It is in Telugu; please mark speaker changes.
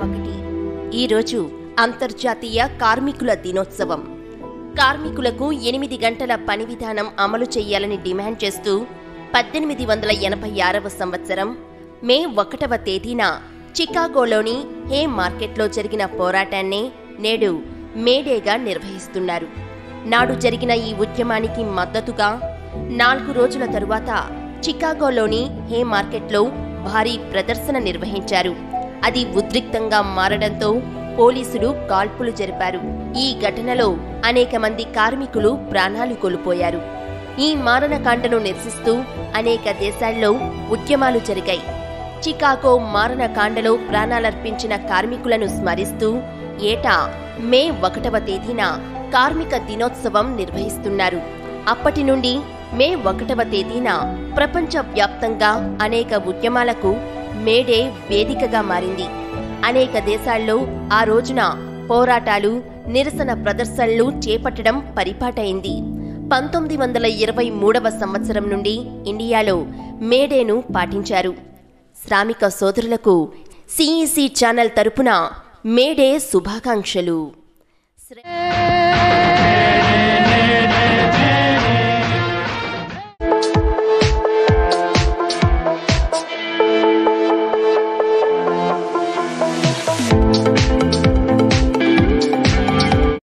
Speaker 1: ఒకటి ఈరోజు అంతర్జాతీయ కార్మికుల దినోత్సవం కార్మికులకు ఎనిమిది గంటల పని విధానం అమలు చేయాలని డిమాండ్ చేస్తూ పద్దెనిమిది వందల ఎనభై ఆరవ సంవత్సరం మే ఒకటవ తేదీన చికాగోలోని హే మార్కెట్లో జరిగిన పోరాటాన్నే నేడు మేడేగా నిర్వహిస్తున్నారు నాడు జరిగిన ఈ ఉద్యమానికి మద్దతుగా నాలుగు రోజుల తరువాత చికాగోలోని హే మార్కెట్లో భారీ ప్రదర్శన నిర్వహించారు అది ఉద్రిక్తంగా మారడంతో పోలీసులు కాల్పులు జరిపారు ఈ ఘటనలో అనేక మంది కార్మికులు ప్రాణాలు కోల్పోయారు ఈ మారణకాండను నిరసిస్తూ అనేక దేశాల్లో ఉద్యమాలు జరిగాయి చికాగో మారణకాండలో ప్రాణాలర్పించిన కార్మికులను స్మరిస్తూ ఏటా మే ఒకటవ తేదీన కార్మిక దినోత్సవం నిర్వహిస్తున్నారు అప్పటి నుండి మే ఒకటవ తేదీన ప్రపంచ వ్యాప్తంగా అనేక ఉద్యమాలకు మేడే వేదికగా మారింది అనేక దేశాల్లో ఆ రోజున పోరాటాలు నిరసన ప్రదర్శనలు చేపట్టడం పరిపాటైంది పంతొమ్మిది వందల ఇరవై మూడవ సంవత్సరం నుండి ఇండియాలో మేడేను పాటించారు శ్రామిక సోదరులకు సిఈసి ఛానల్ తరపున మేడే శుభాకాంక్షలు శ్రే-